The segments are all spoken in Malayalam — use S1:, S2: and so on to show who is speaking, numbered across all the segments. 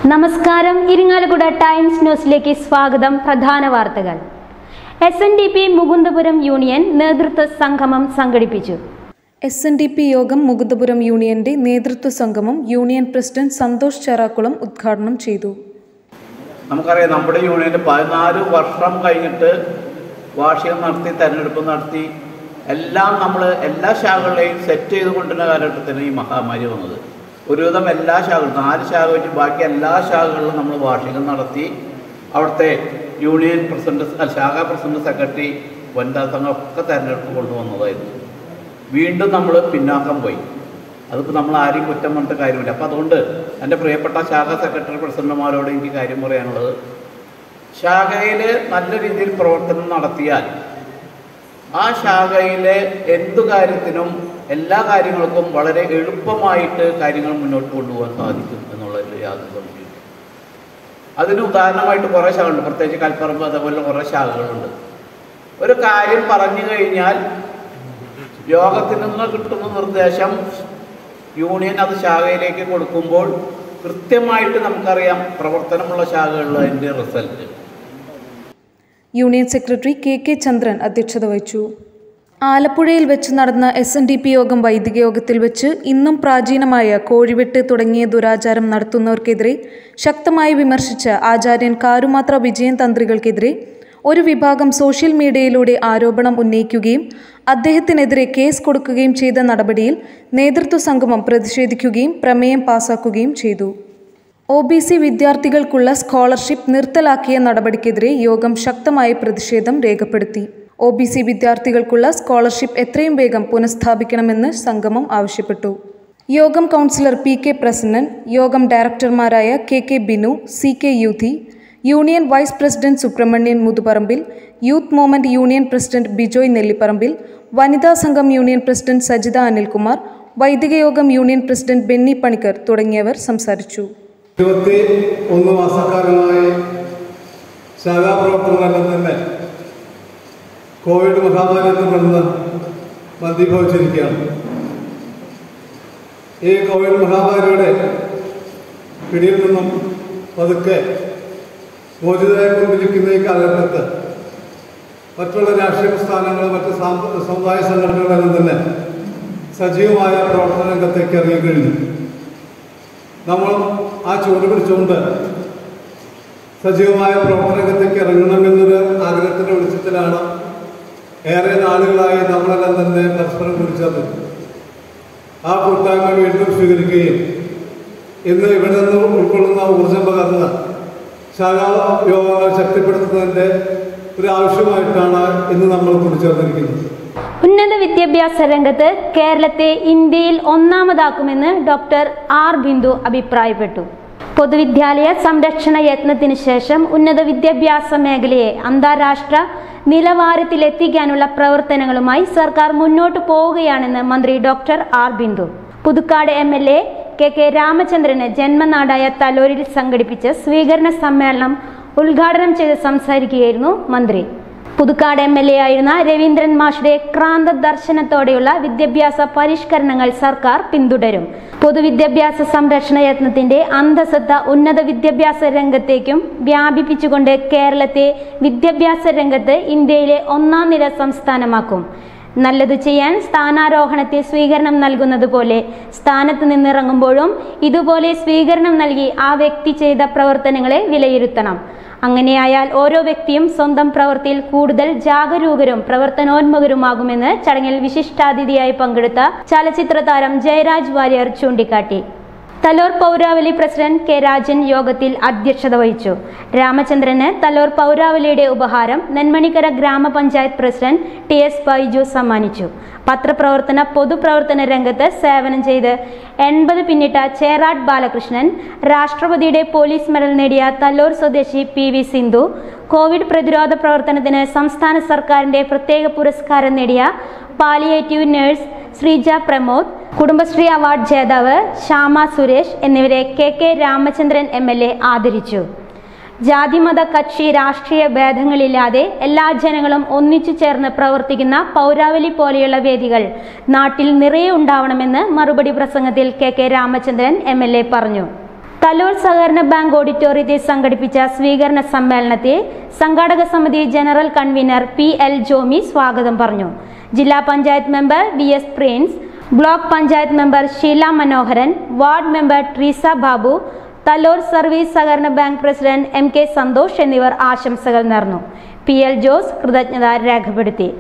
S1: നമസ്കാരം ഇരിങ്ങാലക്കുട ടൈംസ് ന്യൂസിലേക്ക് സ്വാഗതം പ്രധാന വാർത്തകൾ S N D P Mukundapuram union നേതൃത്വ സംഗമം സംഘടിപ്പിച്ചു
S2: എസ് എൻ ഡി പി യോഗം മുകുന്ദപുരം യൂണിയന്റെ നേതൃത്വ സംഗമം യൂണിയൻ പ്രസിഡന്റ് സന്തോഷ് ചെറാക്കുളം ഉദ്ഘാടനം ചെയ്തു
S3: നമുക്കറിയാം നമ്മുടെ യൂണിയന് പതിനാല് വർഷം കഴിഞ്ഞിട്ട് വാർഷികം നടത്തി തെരഞ്ഞെടുപ്പ് നടത്തി എല്ലാം നമ്മൾ എല്ലാ ശാഖകളെയും സെറ്റ് ചെയ്ത് കൊണ്ടുവരുന്ന കാലഘട്ടത്തിന് ഈ മഹാമാരി വന്നത് ഒരുവിധം എല്ലാ ശാഖകളും നാല് ശാഖ വെച്ച് ബാക്കി എല്ലാ ശാഖകളിലും നമ്മൾ വാർഷികം നടത്തി അവിടുത്തെ യൂണിയൻ പ്രസിഡന്റ് അല്ല, ശാഖാ പ്രസിഡന്റ് സെക്രട്ടറി വനിതാ സംഘം ഒക്കെ തെരഞ്ഞെടുപ്പ് കൊണ്ടുവന്നതായിരുന്നു വീണ്ടും നമ്മൾ പിന്നാക്കം പോയി അതിപ്പോൾ നമ്മൾ ആരെയും കുറ്റം പറഞ്ഞിട്ട് കാര്യമില്ല അപ്പോൾ അതുകൊണ്ട് എൻ്റെ പ്രിയപ്പെട്ട ശാഖാ സെക്രട്ടറി പ്രസിഡന്റുമാരോട് എനിക്ക് കാര്യം പറയാനുള്ളത് ശാഖയിൽ നല്ല രീതിയിൽ പ്രവർത്തനം നടത്തിയാൽ ആ ശാഖയിലെ എന്തു കാര്യത്തിനും എല്ലാ കാര്യങ്ങൾക്കും വളരെ എളുപ്പമായിട്ട് കാര്യങ്ങൾ മുന്നോട്ട് കൊണ്ടുപോകാൻ സാധിക്കും എന്നുള്ളതിൽ യാതൊരു സംശയമില്ല അതിന് ഉദാഹരണമായിട്ട് കുറേ ശാഖകളുണ്ട് പ്രത്യേകിച്ച് കൽപ്പറമ്പ് അതേപോലെ കുറേ ശാഖകളുണ്ട് ഒരു കാര്യം പറഞ്ഞു കഴിഞ്ഞാൽ യോഗത്തിൽ നിന്ന് കിട്ടുന്ന നിർദ്ദേശം യൂണിയൻ അത് ശാഖയിലേക്ക് കൊടുക്കുമ്പോൾ കൃത്യമായിട്ട് നമുക്കറിയാം പ്രവർത്തനമുള്ള ശാഖകളിൽ അതിൻ്റെ result
S2: union secretary K K Chandran അധ്യക്ഷത വഹിച്ചു ആലപ്പുഴയിൽ വെച്ച് നടന്ന എസ് എൻ ഡി പി യോഗം വൈദിക യോഗത്തിൽ വെച്ച് ഇന്നും പ്രാചീനമായ കോഴിവെട്ട് തുടങ്ങിയ ദുരാചാരം നടത്തുന്നവർക്കെതിരെ ശക്തമായി വിമർശിച്ച ആചാര്യൻ കാരുമാത്ര വിജയൻ തന്ത്രികൾക്കെതിരെ ഒരു വിഭാഗം സോഷ്യൽ മീഡിയയിലൂടെ ആരോപണം ഉന്നയിക്കുകയും അദ്ദേഹത്തിനെതിരെ കേസ് കൊടുക്കുകയും ചെയ്ത നടപടിയിൽ നേതൃത്വ സംഗമം പ്രതിഷേധിക്കുകയും പ്രമേയം പാസാക്കുകയും ചെയ്തു ഒ ബി സി വിദ്യാർത്ഥികൾക്കുള്ള സ്കോളർഷിപ്പ് നിർത്തലാക്കിയ നടപടിക്കെതിരെ യോഗം ശക്തമായ പ്രതിഷേധം രേഖപ്പെടുത്തി ഒ ബി സി വിദ്യാർത്ഥികൾക്കുള്ള സ്കോളർഷിപ്പ് എത്രയും വേഗം പുനഃസ്ഥാപിക്കണമെന്ന് സംഗമം ആവശ്യപ്പെട്ടു യോഗം കൗൺസിലർ പി കെ പ്രസന്നൻ യോഗം ഡയറക്ടർമാരായ K K Binu C K Yoothi union vice president Subrahmanian Muthuparambil youth movement union president Bijoy Nellipparambil വനിതാ സംഘം യൂണിയൻ പ്രസിഡന്റ് സജിത അനിൽകുമാർ വൈദിക യോഗം യൂണിയൻ പ്രസിഡന്റ് ബെന്നി പണിക്കർ തുടങ്ങിയവർ സംസാരിച്ചു
S4: ഇരുപത്തി ഒന്ന് മാസക്കാലമായി ശാഖാപ്രവർത്തനമെല്ലാം തന്നെ കോവിഡ് മഹാമാരിയെ തുടർന്ന് മന്ദീഭവിച്ചിരിക്കുകയാണ് ഈ കോവിഡ് മഹാമാരിയുടെ പിടിയിൽ നിന്നും പതുക്കെ മോചിതരായിക്കൊണ്ടിരിക്കുന്ന ഈ കാലഘട്ടത്ത് മറ്റുള്ള രാഷ്ട്രീയ പ്രസ്ഥാനങ്ങൾ മറ്റ് സാമ്പ- സമുദായ സംഘടനകളെല്ലാം തന്നെ സജീവമായ പ്രവർത്തന രംഗത്തേക്ക് ഇറങ്ങിക്കഴിഞ്ഞു നമ്മൾ ആ ചുവട് പിടിച്ചുകൊണ്ട് സജീവമായ പ്രവർത്തനരംഗത്തേക്ക് ഇറങ്ങണമെന്നൊരു ആഗ്രഹത്തിൻ്റെ വെളിച്ചത്തിലാണ് ഏറെ നാളുകളായി നമ്മളെല്ലാം തന്നെ പരസ്പരം കുറിച്ചത് ആ കൂട്ടായ്മ വീണ്ടും സ്വീകരിക്കുകയും ഇന്ന് ഇവിടെ നിന്ന് ഉൾക്കൊള്ളുന്ന ഊർജം പകർന്ന് ശാഖാ യോഗങ്ങൾ ശക്തിപ്പെടുത്തുന്നതിൻ്റെ ഒരു ആവശ്യമായിട്ടാണ് ഇന്ന് നമ്മൾ കുറിച്ചേർന്നിരിക്കുന്നത്
S1: ഉന്നത വിദ്യാഭ്യാസ രംഗത്ത് കേരളത്തെ ഇന്ത്യയിൽ ഒന്നാമതാക്കുമെന്ന് ഡോക്ടർ ആർ ബിന്ദു അഭിപ്രായപ്പെട്ടു പൊതുവിദ്യാലയ സംരക്ഷണ യത്നത്തിന് ശേഷം ഉന്നത വിദ്യാഭ്യാസ മേഖലയെ അന്താരാഷ്ട്ര നിലവാരത്തിലെത്തിക്കാനുള്ള പ്രവർത്തനങ്ങളുമായി സർക്കാർ മുന്നോട്ടു പോവുകയാണെന്ന് മന്ത്രി doctor R Bindu Puthukkad M L A K K രാമചന്ദ്രന് ജന്മനാടായ തലോരിൽ സംഘടിപ്പിച്ച സ്വീകരണ സമ്മേളനം ഉദ്ഘാടനം ചെയ്ത് സംസാരിക്കുകയായിരുന്നു മന്ത്രി പുതുക്കാട് എം എൽ എ ആയിരുന്ന രവീന്ദ്രൻ മാഷുടെ ക്രാന്ത ദർശനത്തോടെയുള്ള വിദ്യാഭ്യാസ പരിഷ്കരണങ്ങൾ സർക്കാർ പിന്തുടരും പൊതുവിദ്യാഭ്യാസ സംരക്ഷണ യത്നത്തിന്റെ അന്തസത്ത ഉന്നത വിദ്യാഭ്യാസ രംഗത്തേക്കും വ്യാപിപ്പിച്ചുകൊണ്ട് കേരളത്തെ വിദ്യാഭ്യാസ രംഗത്ത് ഇന്ത്യയിലെ ഒന്നാം നിര സംസ്ഥാനമാക്കും നല്ലത് ചെയ്യാൻ സ്ഥാനാരോഹണത്തെ സ്വീകരണം നൽകുന്നത് പോലെ സ്ഥാനത്ത് നിന്നിറങ്ങുമ്പോഴും ഇതുപോലെ സ്വീകരണം നൽകി ആ വ്യക്തി ചെയ്ത പ്രവർത്തനങ്ങളെ വിലയിരുത്തണം അങ്ങനെയായാൽ ഓരോ വ്യക്തിയും സ്വന്തം പ്രവൃത്തിയിൽ കൂടുതൽ ജാഗരൂകരും പ്രവർത്തനോന്മുഖരുമാകുമെന്ന് ചടങ്ങിൽ വിശിഷ്ടാതിഥിയായി പങ്കെടുത്ത ചലച്ചിത്ര താരം ജയരാജ് വാര്യർ ചൂണ്ടിക്കാട്ടി തലോർ പൗരാവലി പ്രസിഡന്റ് കെ രാജൻ യോഗത്തിൽ അധ്യക്ഷത വഹിച്ചു രാമചന്ദ്രന് തലോർ പൗരാവലിയുടെ ഉപഹാരം നെന്മണിക്കര ഗ്രാമപഞ്ചായത്ത് പ്രസിഡന്റ് ടി എസ് ബൈജു സമ്മാനിച്ചു പത്രപ്രവർത്തന പൊതുപ്രവർത്തന രംഗത്ത് സേവനം ചെയ്ത് എൺപത് പിന്നിട്ട ചേറാട്ട് ബാലകൃഷ്ണൻ രാഷ്ട്രപതിയുടെ പോലീസ് മെഡൽ നേടിയ തല്ലൂർ സ്വദേശി പി വി സിന്ധു കോവിഡ് പ്രതിരോധ പ്രവർത്തനത്തിന് സംസ്ഥാന സർക്കാരിന്റെ പ്രത്യേക പുരസ്കാരം നേടിയ palliative nurse Sreeja Pramod Kudumbashree award ജേതാവ് ശ്യാമ സുരേഷ് എന്നിവരെ K K Ramachandran M L A ആദരിച്ചു ജാതിമത കക്ഷി രാഷ്ട്രീയ ഭേദങ്ങളില്ലാതെ എല്ലാ ജനങ്ങളും ഒന്നിച്ചു ചേർന്ന് പ്രവർത്തിക്കുന്ന പൗരാവലി പോലെയുള്ള വേദികൾ നാട്ടിൽ നിറയെ ഉണ്ടാവണമെന്ന് മറുപടി പ്രസംഗത്തിൽ K K Ramachandran M L A പറഞ്ഞു തലൂർ സഹകരണ ബാങ്ക് ഓഡിറ്റോറിയത്തിൽ സംഘടിപ്പിച്ച സ്വീകരണ സമ്മേളനത്തെ സംഘാടക സമിതി general convener P L Jomy സ്വാഗതം പറഞ്ഞു ജില്ലാ panchayat member V S Prince block panchayat member Sheela Manoharan ward member Treesa Babu Thaloor service സഹകരണ bank president M K Santhosh എന്നിവർ ആശംസകൾ നേർന്നു പി എൽ ജോസ് കൃതജ്ഞത രേഖപ്പെടുത്തി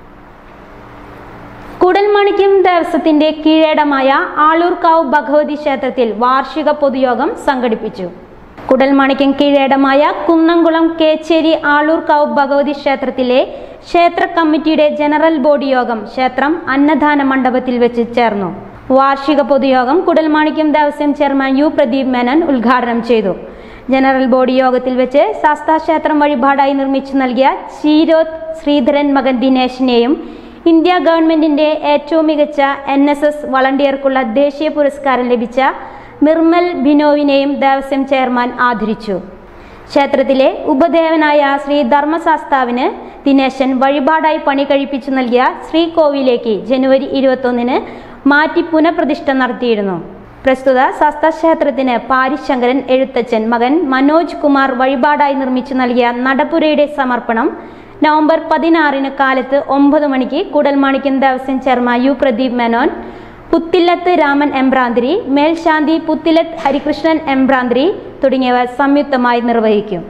S1: കുടൽമാണിക്യം ദേവസ്വത്തിന്റെ കീഴേടമായ ആളൂർക്കാവ് ഭഗവതി ക്ഷേത്രത്തിൽ വാർഷിക പൊതുയോഗം സംഘടിപ്പിച്ചു കുടൽമാണിക്യം കീഴേടമായ കുന്നംകുളം കേച്ചേരി ആളൂർക്കാവ് ഭഗവതി ക്ഷേത്രത്തിലെ ക്ഷേത്ര കമ്മിറ്റിയുടെ ജനറൽ ബോഡി യോഗം ക്ഷേത്രം അന്നദാന മണ്ഡപത്തിൽ വെച്ച് ചേർന്നു വാർഷിക പൊതുയോഗം കുടൽമാണിക്യം ദേവസ്വം ചെയർമാൻ യു പ്രദീപ് മേനൻ ഉദ്ഘാടനം ചെയ്തു ജനറൽ ബോഡി യോഗത്തിൽ വെച്ച് ശാസ്താക്ഷേത്രം വഴിപാടായി നിർമ്മിച്ചു നൽകിയ ചീരോത്ത് ശ്രീധരൻ മകൻ ദിനേശിനെയും ഇന്ത്യ ഗവൺമെന്റിന്റെ ഏറ്റവും മികച്ച എൻ എസ് എസ് വളണ്ടിയർക്കുള്ള ദേശീയ പുരസ്കാരം ലഭിച്ച നിർമ്മൽ ബിനോവിനെയും ദേവസ്വം ചെയർമാൻ ആദരിച്ചു ക്ഷേത്രത്തിലെ ഉപദേവനായ ശ്രീ ധർമ്മശാസ്താവിന് ദിനേശൻ വഴിപാടായി പണി കഴിപ്പിച്ചു നൽകിയ ശ്രീകോവിലേക്ക് ജനുവരി ഇരുപത്തൊന്നിന് മാറ്റി പുനഃപ്രതിഷ്ഠ നടത്തിയിരുന്നു പ്രസ്തുത ശാസ്താക്ഷേത്രത്തിന് പാരിശങ്കരൻ എഴുത്തച്ഛൻ മകൻ മനോജ് കുമാർ വഴിപാടായി നിർമ്മിച്ചു നൽകിയ നടപ്പുരയുടെ സമർപ്പണം നവംബർ പതിനാറിന് കാലത്ത് ഒമ്പത് മണിക്ക് കൂടൽമാണിക്യം ദേവസ്വം ചെയർമാൻ യു പ്രദീപ് മേനോൻ പുത്തില്ലത്ത് രാമൻ എംബ്രാന്തിരി മേൽശാന്തി പുത്തിലത്ത് ഹരികൃഷ്ണൻ എംബ്രാന്തിരി തുടങ്ങിയവർ സംയുക്തമായി നിർവഹിക്കും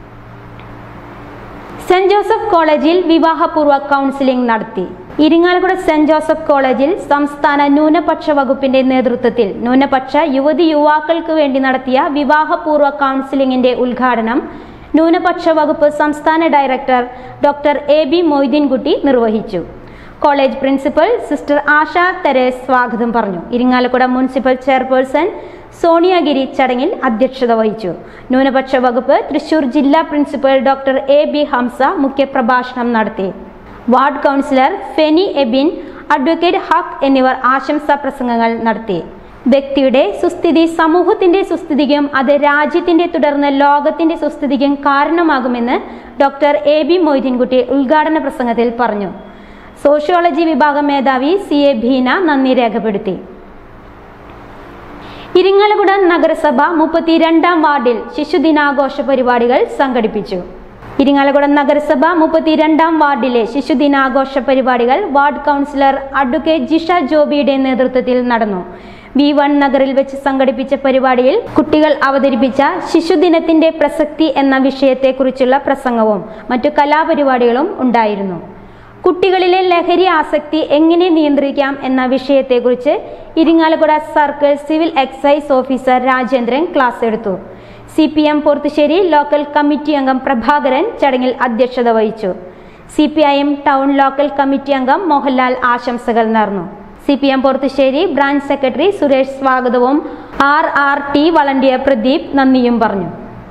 S1: സെന്റ് ജോസഫ് കോളേജിൽ വിവാഹപൂർവ്വ കൗൺസിലിംഗ് നടത്തി ഇരിങ്ങാലക്കുട സെന്റ് ജോസഫ് കോളേജിൽ സംസ്ഥാന ന്യൂനപക്ഷ വകുപ്പിന്റെ നേതൃത്വത്തിൽ ന്യൂനപക്ഷ യുവതി യുവാക്കൾക്ക് വേണ്ടി നടത്തിയ വിവാഹപൂർവ്വ കൗൺസിലിംഗിന്റെ ഉദ്ഘാടനം ന്യൂനപക്ഷ വകുപ്പ് സംസ്ഥാന director doctor A B Moideenkutty നിർവഹിച്ചു college principal sister Asha Theres സ്വാഗതം പറഞ്ഞു ഇരിങ്ങാലക്കുട മുനിസിപ്പൽ ചെയർപേഴ്സൺ സോണിയഗിരി ചടങ്ങിൽ അധ്യക്ഷത വഹിച്ചു ന്യൂനപക്ഷ വകുപ്പ് തൃശൂർ ജില്ലാ principal doctor A B Hamsa മുഖ്യപ്രഭാഷണം നടത്തി ward councillor Feni Ebin advocate Haq എന്നിവർ ആശംസാ പ്രസംഗങ്ങൾ നടത്തി വ്യക്തിയുടെ സുസ്ഥിതി സമൂഹത്തിന്റെ സുസ്ഥിതിക്കും അത് രാജ്യത്തിന്റെ തുടർന്ന് ലോകത്തിന്റെ സുസ്ഥിതിക്കും കാരണമാകുമെന്ന് ഡോക്ടർ എ ബി മൊയ്തീൻകുട്ടി ഉദ്ഘാടന പ്രസംഗത്തിൽ പറഞ്ഞു സോഷ്യോളജി വിഭാഗം മേധാവി സി എ ഭീന നന്ദി രേഖപ്പെടുത്തി ഇരിങ്ങാലക്കുട നഗരസഭ മുപ്പത്തിരണ്ടാം വാർഡിൽ ശിശുദിനാഘോഷ പരിപാടികൾ സംഘടിപ്പിച്ചു ഇരിങ്ങാലക്കുട നഗരസഭ മുപ്പത്തിരണ്ടാം വാർഡിലെ ശിശുദിനാഘോഷ പരിപാടികൾ വാർഡ് കൗൺസിലർ അഡ്വക്കേറ്റ് ജിഷ ജോബിയുടെ നേതൃത്വത്തിൽ നടന്നു വി വൺ നഗറിൽ വെച്ച് സംഘടിപ്പിച്ച പരിപാടിയിൽ കുട്ടികൾ അവതരിപ്പിച്ച ശിശുദിനത്തിന്റെ പ്രസക്തി എന്ന വിഷയത്തെക്കുറിച്ചുള്ള പ്രസംഗവും മറ്റു കലാപരിപാടികളും ഉണ്ടായിരുന്നു കുട്ടികളിലെ ലഹരി ആസക്തി എങ്ങനെ നിയന്ത്രിക്കാം എന്ന വിഷയത്തെക്കുറിച്ച് Irinjalakuda circle civil excise officer Rajendran class എടുത്തു C P M Porathissery local committee അംഗം പ്രഭാകരൻ ചടങ്ങിൽ അധ്യക്ഷത വഹിച്ചു C P I M town local committee അംഗം മോഹൻലാൽ ആശംസകൾ നേർന്നു C P M Porathissery branch secretary Suresh സ്വാഗതവും R R T volunteer Pradeep നന്ദിയും പറഞ്ഞു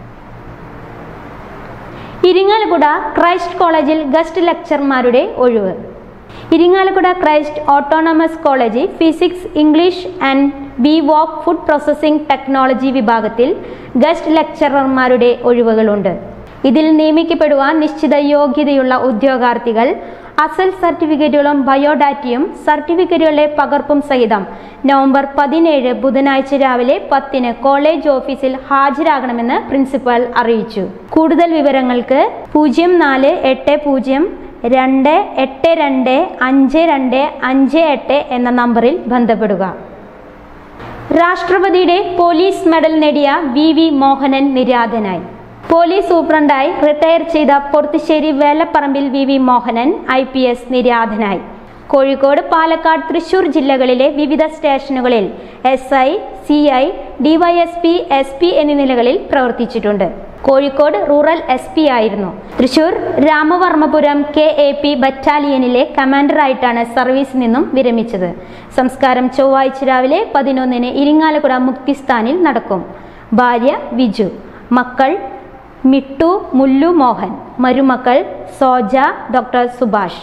S1: ഇരിങ്ങാലക്കുട ക്രൈസ്റ്റ് കോളേജിൽ ഗസ്റ്റ് ലെക്ചർമാരുടെ ഒഴിവ് ഇരിങ്ങാലക്കുട ക്രൈസ്റ്റ് ഓട്ടോണമസ് കോളേജിൽ physics English and B Voc food processing technology വിഭാഗത്തിൽ ഗസ്റ്റ് ലെക്ചറർമാരുടെ ഒഴിവുകളുണ്ട് ഇതിൽ നിയമിക്കപ്പെടുവാൻ നിശ്ചിത യോഗ്യതയുള്ള ഉദ്യോഗാർത്ഥികൾ അസൽ സർട്ടിഫിക്കറ്റുകളും ബയോഡാറ്റയും സർട്ടിഫിക്കറ്റുകളുടെ പകർപ്പും സഹിതം നവംബർ പതിനേഴ് ബുധനാഴ്ച രാവിലെ പത്തിന് കോളേജ് ഓഫീസിൽ ഹാജരാകണമെന്ന് പ്രിൻസിപ്പൽ അറിയിച്ചു കൂടുതൽ വിവരങ്ങൾക്ക് പൂജ്യം നാല് എട്ട് പൂജ്യം രണ്ട് എട്ട് രണ്ട് അഞ്ച് രണ്ട് അഞ്ച് എട്ട് എന്ന നമ്പറിൽ ബന്ധപ്പെടുക രാഷ്ട്രപതിയുടെ പോലീസ് മെഡൽ നേടിയ വി വി മോഹനൻ നിര്യാതനായി പോലീസ് സൂപ്രണ്ടായി റിട്ടയർ ചെയ്ത Porathissery Velapparambil V V Mohanan I P S നിര്യാതനായി കോഴിക്കോട് പാലക്കാട് തൃശൂർ ജില്ലകളിലെ വിവിധ സ്റ്റേഷനുകളിൽ S I C I DYSP S P എന്നീ നിലകളിൽ പ്രവർത്തിച്ചിട്ടുണ്ട് കോഴിക്കോട് റൂറൽ എസ് പി ആയിരുന്നു Thrissur Ramavarmapuram K A P ബറ്റാലിയനിലെ കമാൻഡറായിട്ടാണ് സർവീസിൽ നിന്നും വിരമിച്ചത് സംസ്കാരം ചൊവ്വാഴ്ച രാവിലെ പതിനൊന്നിന് ഇരിങ്ങാലക്കുട മുക്തിസ്ഥാനിൽ നടക്കും ഭാര്യ വിജു മക്കൾ മിട്ടു മുല്ലു മോഹൻ മരുമക്കൾ സോജ ഡോക്ടർ സുഭാഷ്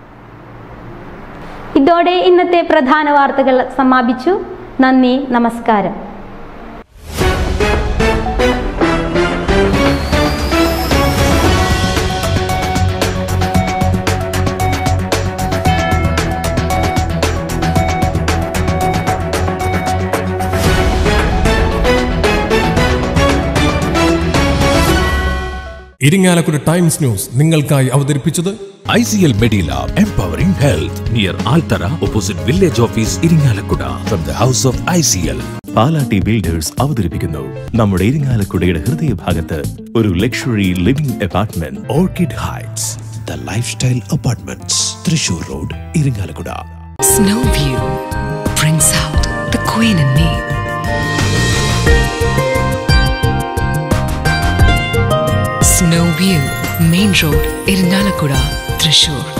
S1: ഇതോടെ ഇന്നത്തെ പ്രധാന വാർത്തകൾ സമാപിച്ചു നന്ദി നമസ്കാരം
S5: ഇരിങ്ങാലക്കുട ടൈംസ് ന്യൂസ് നിങ്ങൾക്കായി അവതരിപ്പിച്ചത്
S6: ICL Medilab Empowering Health near Altara opposite Village Office Iringalakkuda from the House of ICL.
S7: Palatty builders അവതരിപ്പിക്കുന്നു നമ്മുടെ ഇരിങ്ങാലക്കുടയുടെ ഹൃദയഭാഗത്ത് ഒരു luxury living apartment
S6: Orchid Heights, the Lifestyle Apartments, Trishur Road, Iringalakkuda.
S8: Snow View brings out the queen in me. Snow View, Main Road, Irinalakuda, Trishur.